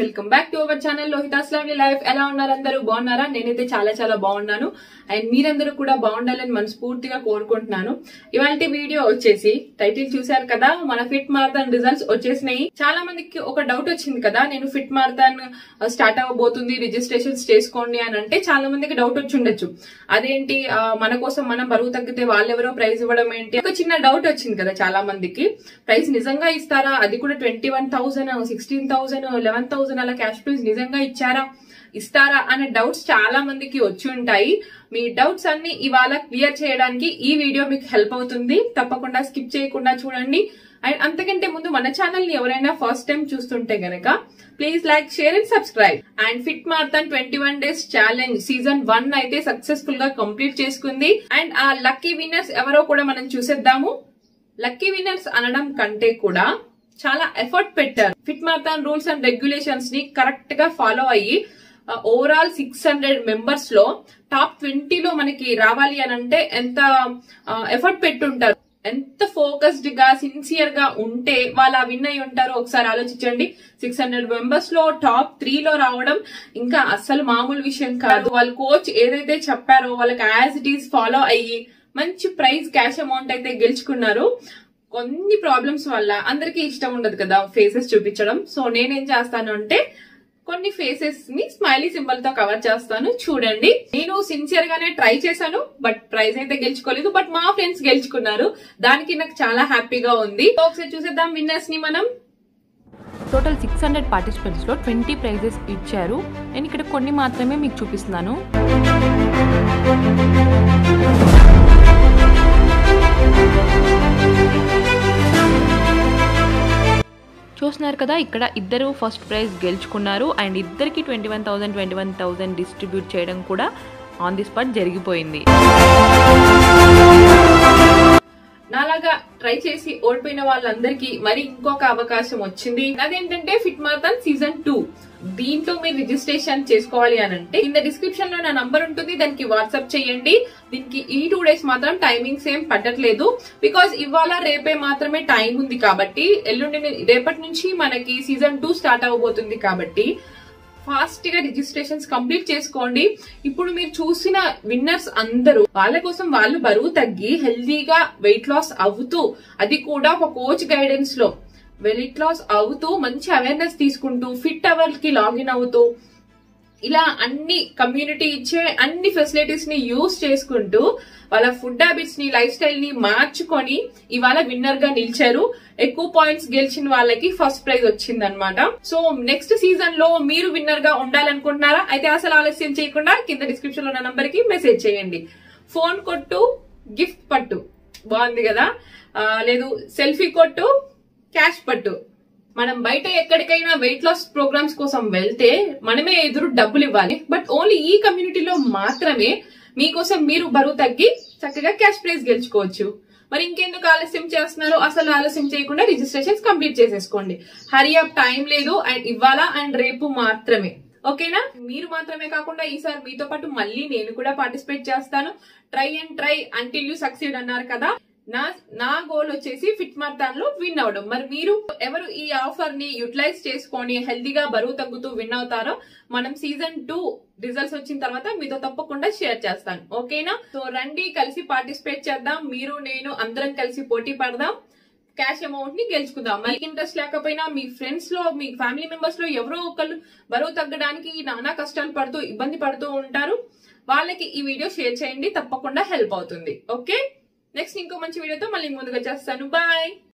welcome back to our channel Lohitha's lovely life ఎలా ఉన్నారు అందరూ బాగున్నారా నేనైతే చాలా చాలా బాగున్నాను అండ్ మీరందరూ కూడా బాగుండాలని మనస్ఫూర్తిగా కోరుకుంటున్నాను ఇవాళ వీడియో వచ్చేసి టైటిల్ చూశారు కదా మన ఫిట్ మారథాన్ రిజల్ట్స్ వచ్చేసినాయి చాలా మందికి ఒక డౌట్ వచ్చింది కదా నేను ఫిట్ మారథాన్ స్టార్ట్ అవ్వబోతుంది రిజిస్ట్రేషన్స్ చేసుకోండి అని అంటే చాలా మందికి డౌట్ వచ్చి ఉండొచ్చు అదేంటి ఆ, మన కోసం మనం బరువు తగ్గితే వాళ్ళెవరో ప్రైజ్ ఇవ్వడం ఏంటి ఒక చిన్న డౌట్ వచ్చింది కదా చాలా మందికి ప్రైస్ నిజంగా ఇస్తారా అది కూడా twenty one thousand sixteen thousand eleven thousand అలా క్యాష్ ప్రైజ్ నిజంగా ఇచ్చారా ఇస్తారా అనే డౌట్స్ చాలా మందికి వచ్చి ఉంటాయి మీ డౌట్స్ అన్ని ఇవాళ క్లియర్ చేయడానికి ఈ వీడియో మీకు హెల్ప్ అవుతుంది తప్పకుండా స్కిప్ చేయకుండా చూడండి అండ్ అంతకంటే ముందు మన ఛానల్ ని ఎవరైనా ఫస్ట్ టైం చూస్తుంటే గనక please like share and subscribe and fit marathon twenty one days challenge season one అయితే సక్సెస్ఫుల్ గా కంప్లీట్ చేసుకుంది అండ్ ఆ లక్కీ విన్నర్స్ ఎవరో కూడా మనం చూసేద్దాము లక్కీ విన్నర్స్ అనడం కంటే కూడా చాలా ఎఫర్ట్ పెట్టారు fit marathon rules and regulations ని కరెక్ట్ గా ఫాలో అయ్యి ఓవరాల్ సిక్స్ హండ్రెడ్ మెంబర్స్ లో టాప్ ట్వంటీలో మనకి రావాలి అని అంటే ఎంత ఎఫర్ట్ పెట్టుంటారు ఎంత ఫోకస్డ్ గా సిన్సియర్ గా ఉంటే వాళ్ళు విన్ అయి ఉంటారో ఒకసారి ఆలోచించండి సిక్స్ హండ్రెడ్ మెంబర్స్ లో టాప్ త్రీ లో రావడం ఇంకా అస్సలు మామూలు విషయం కాదు వాళ్ళ కోచ్ ఏదైతే చెప్పారో వాళ్ళకి యాజ్ ఇట్ ఈస్ ఫాలో అయ్యి మంచి ప్రైజ్ క్యాష్ అమౌంట్ అయితే గెలుచుకున్నారు కొన్ని ప్రాబ్లమ్స్ వల్ల అందరికీ ఇష్టం ఉండదు కదా ఫేసెస్ చూపించడం సో నేనేం చేస్తాను అంటే కొన్ని ఫేసెస్ ని స్మైలీ సింబల్ తో కవర్ చేస్తాను చూడండి నేను సిన్సియర్ గానే ట్రై చేశాను బట్ ప్రైజ్ అయితే గెలుచుకోలేదు బట్ మా ఫ్రెండ్స్ గెలుచుకున్నారు దానికి నాకు చాలా హ్యాపీగా ఉంది సో ఒకసారి చూసేద్దాం విన్నర్స్ ని మనం టోటల్ సిక్స్ హండ్రెడ్ పార్టిసిపెంట్స్లో ట్వంటీ ప్రైజెస్ ఇచ్చారు నేను ఇక్కడ కొన్ని మాత్రమే మీకు చూపిస్తున్నాను చూస్తున్నారు కదా ఇక్కడ ఇద్దరు ఫస్ట్ ప్రైజ్ గెలుచుకున్నారు అండ్ ఇద్దరికి twenty one thousand twenty one thousand distribute చేయడం కూడా ఆన్ ది స్పాట్ జరిగిపోయింది నాలాగా ట్రై చేసి ఓడిపోయిన వాళ్ళందరికీ మరి ఇంకొక అవకాశం వచ్చింది అదేంటంటే ఫిట్ మారథాన్ సీజన్ టూ దీంట్లో మీరు రిజిస్ట్రేషన్ చేసుకోవాలి అని అంటే కింద డిస్క్రిప్షన్ లో నా నంబర్ ఉంటుంది దానికి వాట్సాప్ చేయండి దీనికి ఈ టూ డేస్ మాత్రం టైమింగ్స్ ఏం పట్టట్లేదు బికాస్ ఇవాళ రేపే మాత్రమే టైం ఉంది కాబట్టి ఎల్లుండి ని- రేపటి నుంచి మనకి సీజన్ టూ స్టార్ట్ అవబోతుంది కాబట్టి ఫాస్ట్ గా రిజిస్ట్రేషన్స్ కంప్లీట్ చేసుకోండి ఇప్పుడు మీరు చూసిన విన్నర్స్ అందరూ వాళ్ళ కోసం వాళ్ళు బరువు తగ్గి హెల్దీగా వెయిట్ లాస్ అవుతూ అది కూడా ఒక కోచ్ గైడెన్స్ లో వెయిట్ లాస్ అవుతూ మంచి అవేర్నెస్ తీసుకుంటూ ఫిట్ అవర్ కి లాగిన్ అవుతూ ఇలా అన్ని కమ్యూనిటీ ఇచ్చే అన్ని ఫెసిలిటీస్ ని యూజ్ చేసుకుంటూ వాళ్ళ ఫుడ్ హ్యాబిట్స్ ని లైఫ్ స్టైల్ ని మార్చుకొని ఇవాళ విన్నర్ గా నిలిచారు ఎక్కువ పాయింట్స్ గెలిచిన వాళ్ళకి ఫస్ట్ ప్రైజ్ వచ్చింది అనమాట సో నెక్స్ట్ సీజన్ లో మీరు విన్నర్ గా ఉండాలనుకుంటున్నారా అయితే అసలు ఆలస్యం చేయకుండా కింద డిస్క్రిప్షన్ లో ఉన్న నంబర్ కి మెసేజ్ చేయండి ఫోన్ కొట్టు గిఫ్ట్ పట్టు బాగుంది కదా ఆ, లేదు సెల్ఫీ కొట్టు క్యాష్ పట్టు మనం బయట ఎక్కడికైనా వెయిట్ లాస్ ప్రోగ్రామ్స్ కోసం వెళ్తే మనమే ఎదురు డబ్బులు ఇవ్వాలి బట్ ఓన్లీ ఈ కమ్యూనిటీలో మాత్రమే మీకోసం మీరు బరువు తగ్గి చక్కగా క్యాష్ ప్రైజ్ గెలుచుకోవచ్చు మరి ఇంకెందుకు ఆలస్యం చేస్తున్నారు అసలు ఆలస్యం చేయకుండా రిజిస్ట్రేషన్స్ కంప్లీట్ చేసేసుకోండి హరి అప్ టైం లేదు అండ్ ఇవాళ అండ్ రేపు మాత్రమే ఓకేనా మీరు మాత్రమే కాకుండా ఈసారి మీతో పాటు మళ్ళీ నేను కూడా పార్టిసిపేట్ చేస్తాను try and try until you succeed అన్నారు కదా నా నా గోల్ వచ్చేసి ఫిట్ మార్థాన్ లో విన్ అవడం మరి మీరు ఎవరు ఈ ఆఫర్ ని యూటిలైజ్ చేసుకొని హెల్దీగా బరువు తగ్గుతూ విన్ అవుతారో మనం సీజన్ టూ రిజల్ట్స్ వచ్చిన తర్వాత మీతో తప్పకుండా షేర్ చేస్తాను ఓకేనా సో రండి కలిసి పార్టిసిపేట్ చేద్దాం మీరు నేను అందరం కలిసి పోటీ పడదాం క్యాష్ అమౌంట్ ని గెలుచుకుందాం మీకు ఇంట్రెస్ట్ లేకపోయినా మీ ఫ్రెండ్స్ లో మీ ఫ్యామిలీ మెంబర్స్ లో ఎవరో ఒకళ్ళు బరువు తగ్గడానికి నానా కష్టాలు పడుతూ ఇబ్బంది పడుతూ ఉంటారు వాళ్ళకి ఈ వీడియో షేర్ చేయండి తప్పకుండా హెల్ప్ అవుతుంది ఓకే నెక్స్ట్ ఇంకో మంచి వీడియోతో మళ్ళీ ముందుగా చేస్తాను బాయ్